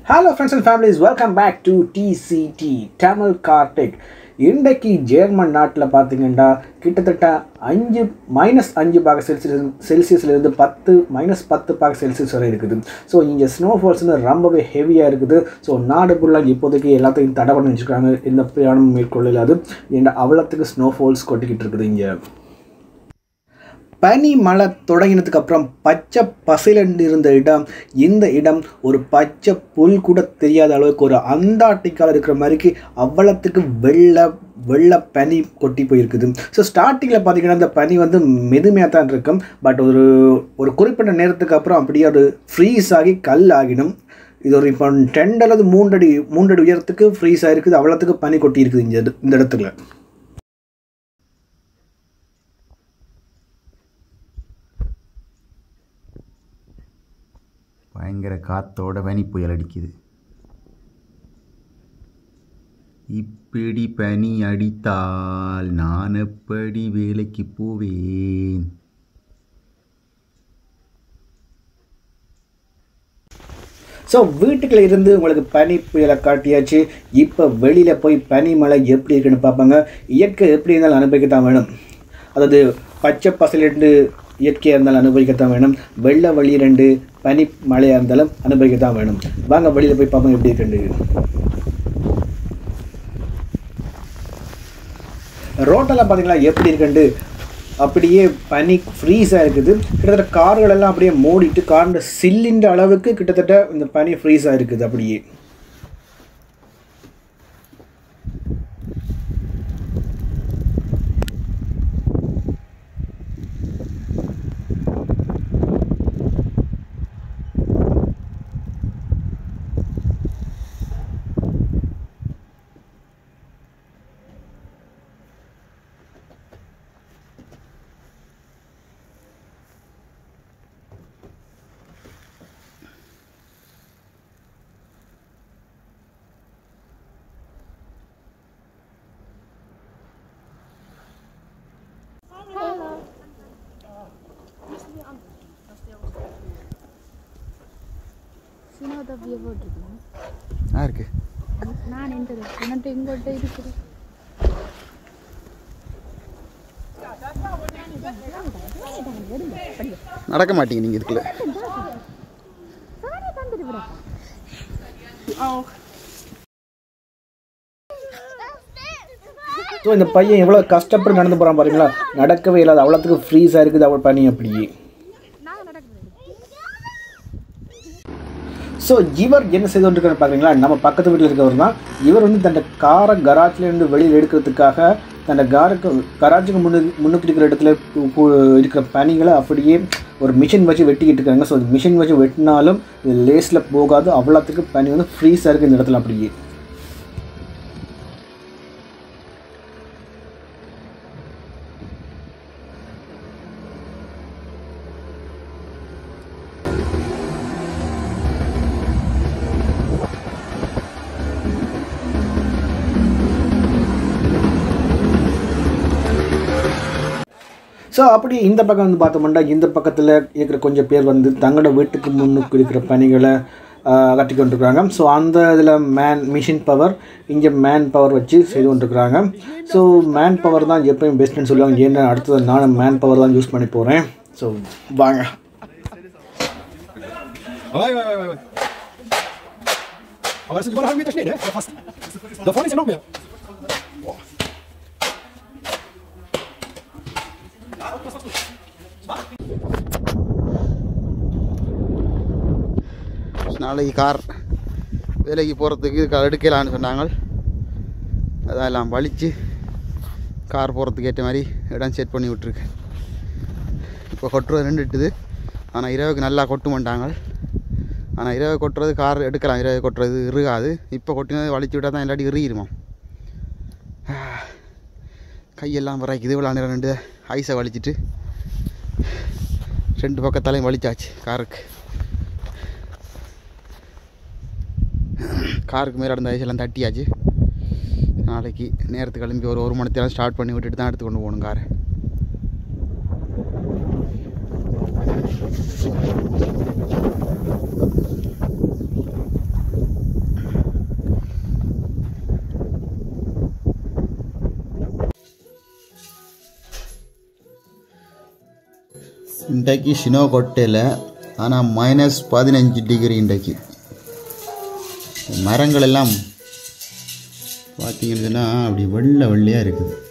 Hello friends and families welcome back to DCD Tamil car tech இன்றைக்கு German நாட்டில் பார்த்தீங்கன்னா கிட்டத்தட்ட அஞ்சு மைனஸ் அஞ்சு பாக செல்சியஸ் செல்சியஸ்லேருந்து பத்து மைனஸ் பத்து பாக செல்சியஸ் வரை இருக்குது ஸோ இங்கே ஸ்னோஃபால்ஸ்னு ரொம்பவே ஹெவியாக இருக்குது ஸோ நாடு ஃபுல்லாக இப்போதைக்கு எல்லாத்தையும் தடை பண்ணி வச்சுருக்காங்க எந்த பிரயாணமும் மேற்கொள்ளலாது ஏன்னா அவ்வளோத்துக்கு ஸ்னோஃபால்ஸ் கொட்டிக்கிட்டு இருக்குது இங்கே பனி மழை தொடங்கினதுக்கு அப்புறம் பச்சை பசைலண்டு இருந்த இடம் இந்த இடம் ஒரு பச்சை புல் கூட தெரியாத அளவுக்கு ஒரு அந்தார்டிக்காவில் இருக்கிற மாதிரிக்கு அவ்வளத்துக்கு வெள்ளை வெள்ளை பனி கொட்டி போயிருக்குது ஸோ ஸ்டார்டிங்கில் பார்த்தீங்கன்னா இந்த பனி வந்து மெதுமையாக தான் இருக்கும் பட் ஒரு ஒரு குறிப்பிட்ட நேரத்துக்கு அப்புறம் அப்படியே அது ஃப்ரீஸ் ஆகி கல் ஆகிடும் இது ஒரு இப்போ டென் அல்லது மூன்றடி மூன்றடி உயரத்துக்கு ஃப்ரீஸ் ஆகிருக்குது அவ்வளோத்துக்கு பனி கொட்டி இருக்குது இந்த இட- இந்த இடத்துல பயங்கர காத்தோட பனி புயல் அடிக்குது இப்படி பனி அடித்தால் நான் எப்படி வேலைக்கு போவேன் ஸோ வீட்டுக்குள்ள இருந்து உங்களுக்கு பனி புயலை காட்டியாச்சு இப்போ வெளியில் போய் பனி மழை எப்படி இருக்குன்னு பார்ப்பாங்க இயற்கை எப்படி இருந்தாலும் அனுபவிக்கத்தான் வேணும் அதாவது பச்சை பசலிட்டு இயற்கையாக இருந்தாலும் அனுபவிக்கத்தான் வேணும் வெள்ளை வழி ரெண்டு பனி மழையாக இருந்தாலும் அனுபவிக்கத்தான் வேணும் வாங்க வெளியில் போய் பார்ப்போம் எப்படி இருக்குன்னு ரோட்டெல்லாம் பார்த்தீங்களா எப்படி இருக்குண்டு அப்படியே பனி ஃப்ரீஸாக இருக்குது கிட்டத்தட்ட கார்கள் எல்லாம் அப்படியே மூடிட்டு கார்ந்த சில்லின்ற அளவுக்கு கிட்டத்தட்ட இந்த பனி ஃப்ரீஸாக இருக்குது அப்படியே சினோதவிய போட்டிருக்கேன் ஆ இருக்கு நான் எந்த உன்கிட்ட எங்கள்கிட்ட இருக்குது நடக்க மாட்டீங்க நீங்கள் இதுக்குள்ள சாரே தந்துட்டு விட ஸோ இந்த பையன் எவ்வளோ கஷ்டப்பட்டு நடந்து போகிறான் பாருங்களா நடக்கவே இல்லாத அவ்வளோத்துக்கு ஃப்ரீஸாக இருக்குது அவள் பனி அப்படியே ஸோ இவர் என்ன செய்து கொண்டிருக்காரு பார்க்குறீங்களா நம்ம பக்கத்து வீட்டில் இருக்கவர் தான் இவர் வந்து தன் காரை கராஜ்லேருந்து வெளியில் எடுக்கிறதுக்காக தன் காருக்கு கராஜுக்கு முன்னு முன்னுக்கு இருக்கிற இடத்துல கு- கு- இருக்கிற பனிகளை அப்படியே ஒரு மிஷின் வச்சு வெட்டிக்கிட்டு இருக்காங்க ஸோ மிஷின் வச்சு வெட்டினாலும் இது லேஸில் போகாது அவ்வளோத்துக்கு பனி வந்து ஃப்ரீஸாக இருக்குது இந்த இடத்துல அப்படியே ஸோ அப்படி இந்த பக்கம் வந்து பார்த்தோம்னா இந்த பக்கத்தில் இருக்கிற கொஞ்சம் பேர் வந்து தங்களோட வீட்டுக்கு முன்னுக்கு இருக்கிற பணிகளை கட்டி கொண்டிருக்கிறாங்க ஸோ அந்த இதில் மேன் மிஷின் பவர் இங்கே மேன் பவர் வச்சு செய்து கொண்டிருக்கிறாங்க ஸோ மேன் பவர் தான் எப்பயும் பெஸ்ட்டுன்னு சொல்லுவாங்க ஏன்னா அடுத்தது நானும் மேன் பவர் தான் யூஸ் பண்ணி போகிறேன் ஸோ வாங்க Oi, oi, oi, oi. Aber das sind über einen halben Meter Schnee, ne? Oder fast. Da vorne ist ja noch mehr. நாளைக்கு கார் வேலைக்கு போகிறதுக்கு கார் எடுக்கலான்னு சொன்னாங்க அதெல்லாம் வலிச்சு கார் போகிறதுக்கு ஏற்ற மாதிரி இடம் செட் பண்ணி விட்ருக்கு இப்போ கொட்டுறது நின்றுட்டுது ஆனால் இரவுக்கு நல்லா கொட்டு மாட்டாங்க ஆனால் இரவு கொட்டுறது கார் எடுக்கலாம் இரவு கொட்டுறது இருகாது இப்போ கொட்டினது வலிச்சு விட்டால் தான் இல்லாட்டி இறுகிருமா கையெல்லாம் வரைக்குது இவ்வளோ நேரம் ரெண்டு ஐஸை வலிச்சிட்டு ரெண்டு பக்கத்தாலையும் வலிச்சாச்சு காருக்கு காருக்கு மேலே இருந்த ஐஸ் எல்லாம் தட்டியாச்சு நாளைக்கு நேரத்துக்கு கிளம்பி ஒரு ஒரு மணித்தெல்லாம் ஸ்டார்ட் பண்ணி விட்டுட்டு தான் எடுத்து கொண்டு போகணும் காரை இன்றைக்கு ஷினோ கொட்டையில் ஆனால் மைனஸ் பதினஞ்சு டிகிரி இன்றைக்கு மரங்கள் எல்லாம் பார்த்தீங்கன்னா அப்படி வெள்ளை வெள்ளையாக இருக்குது